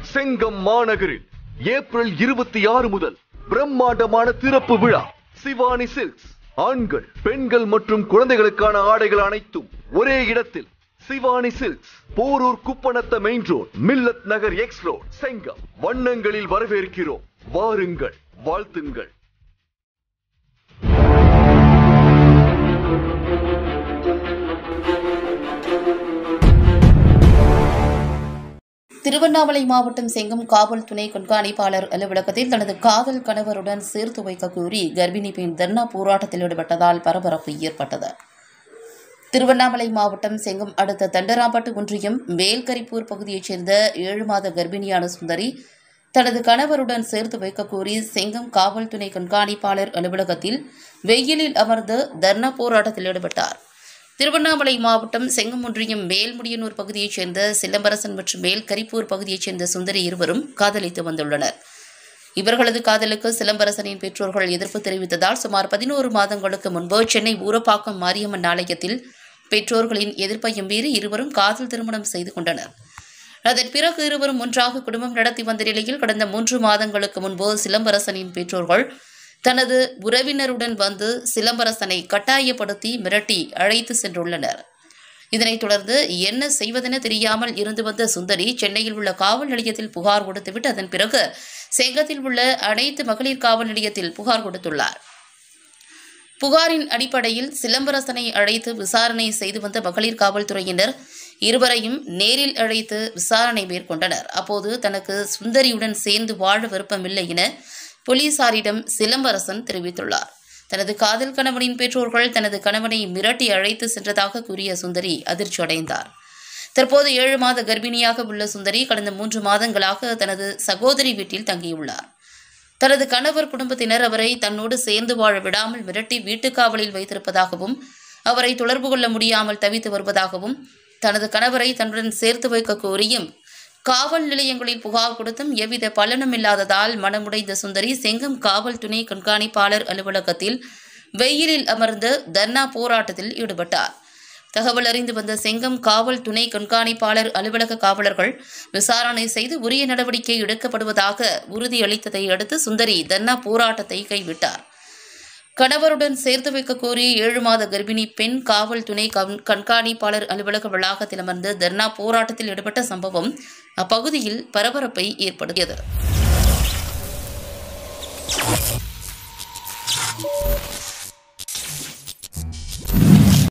செங்கம் மாநகரில் ஏப்ரல் இருபத்தி ஆறு முதல் பிரம்மாண்டமான திறப்பு விழா சிவானி சில்க்ஸ் ஆண்கள் பெண்கள் மற்றும் குழந்தைகளுக்கான ஆடைகள் அனைத்தும் ஒரே இடத்தில் சிவானி சில்க்ஸ் போரூர் குப்பநத்த main road Millath Nagar X road Chengam வண்ணங்களில் வரவேற்கிறோம் வாருங்கள் வாழ்த்துங்கள் திருவண்ணாமலை மாவட்டம் செங்கம் காவல் துணை கண்காணிப்பாளர் அலுவலகத்தில் தனது காதல் கணவருடன் சேர்த்து வைக்க கோரி கர்ப்பிணி பெண் தர்ணா போராட்டத்தில் ஈடுபட்டதால் பரபரப்பு ஏற்பட்டது திருவண்ணாமலை மாவட்டம் செங்கம் அடுத்த தண்டராம்பட்டு ஒன்றியம் மேல்கரிப்பூர் பகுதியைச் சேர்ந்த ஏழு மாத கர்ப்பிணியான சுந்தரி தனது கணவருடன் சேர்த்து வைக்க கோரி செங்கம் காவல் துணை கண்காணிப்பாளர் அலுவலகத்தில் வெயிலில் அமர்ந்து தர்ணா போராட்டத்தில் ஈடுபட்டார் திருவண்ணாமலை மாவட்டம் செங்கம் ஒன்றியம் மேல்முடியனூர் பகுதியைச் சேர்ந்த சிலம்பரசன் மற்றும் மேல்கரிப்பூர் பகுதியைச் சேர்ந்த சுந்தரி இருவரும் காதலித்து வந்துள்ளனர் இவர்களது காதலுக்கு சிலம்பரசனின் பெற்றோர்கள் எதிர்ப்பு தெரிவித்ததால் சுமார் பதினோரு மாதங்களுக்கு முன்பு சென்னை ஊரப்பாக்கம் மாரியம்மன் ஆலயத்தில் பெற்றோர்களின் எதிர்ப்பையும் மீறி இருவரும் காதல் திருமணம் செய்து கொண்டனர் அதன் பிறகு இருவரும் ஒன்றாக குடும்பம் நடத்தி வந்த நிலையில் கடந்த மூன்று மாதங்களுக்கு முன்பு சிலம்பரசனின் பெற்றோர்கள் தனது உறவினருடன் வந்து சிலம்பரசனை கட்டாயப்படுத்தி மிரட்டி அழைத்து சென்றுள்ளனர் இதனைத் தொடர்ந்து என்ன செய்வதென தெரியாமல் இருந்து வந்த சுந்தரி சென்னையில் உள்ள காவல் நிலையத்தில் புகார் கொடுத்துவிட்டு அதன் பிறகு செங்கத்தில் உள்ள அனைத்து மகளிர் காவல் நிலையத்தில் புகார் கொடுத்துள்ளார் புகாரின் அடிப்படையில் சிலம்பரசனை அழைத்து விசாரணை செய்து வந்த மகளிர் காவல்துறையினர் இருவரையும் நேரில் அழைத்து விசாரணை மேற்கொண்டனர் அப்போது தனக்கு சுந்தரியுடன் சேர்ந்து வாழ விருப்பமில்லை என போலீசாரிடம் சிலம்பரசன் தெரிவித்துள்ளார் தனது காதல் கணவனின் பெற்றோர்கள் தனது கணவனை மிரட்டி அழைத்து சென்றதாக கூறிய சுந்தரி அதிர்ச்சியடைந்தார் தற்போது ஏழு மாத கர்ப்பிணியாக உள்ள சுந்தரி கடந்த மூன்று மாதங்களாக தனது சகோதரி வீட்டில் தங்கியுள்ளார் தனது கணவர் குடும்பத்தினர் அவரை தன்னோடு சேர்ந்து வாழ விடாமல் மிரட்டி வீட்டுக் காவலில் வைத்திருப்பதாகவும் அவரை தொடர்பு கொள்ள முடியாமல் தவித்து வருவதாகவும் தனது கணவரை தன்னுடன் சேர்த்து வைக்க கோரியும் காவல் நிலையங்களில் புகார் கொடுத்தும் எவ்வித பலனும் இல்லாததால் மனமுடைந்த சுந்தரி செங்கம் காவல் துணை கண்காணிப்பாளர் அலுவலகத்தில் வெயிலில் அமர்ந்து தர்ணா போராட்டத்தில் ஈடுபட்டார் தகவல் அறிந்து வந்த செங்கம் காவல் துணை கண்காணிப்பாளர் அலுவலக காவலர்கள் விசாரணை செய்து உரிய நடவடிக்கை எடுக்கப்படுவதாக உறுதியளித்ததை அடுத்து சுந்தரி தர்ணா போராட்டத்தை கைவிட்டார் கணவருடன் சேர்த்து வைக்க கோரி ஏழு மாத கர்ப்பிணி பெண் காவல் துணை கண்- கண்காணிப்பாளர் அலுவலக வளாகத்தில் அமர்ந்து தர்ணா போராட்டத்தில் ஈடுபட்ட சம்பவம் அப்பகுதியில் பரபரப்பை ஏற்படுத்தியது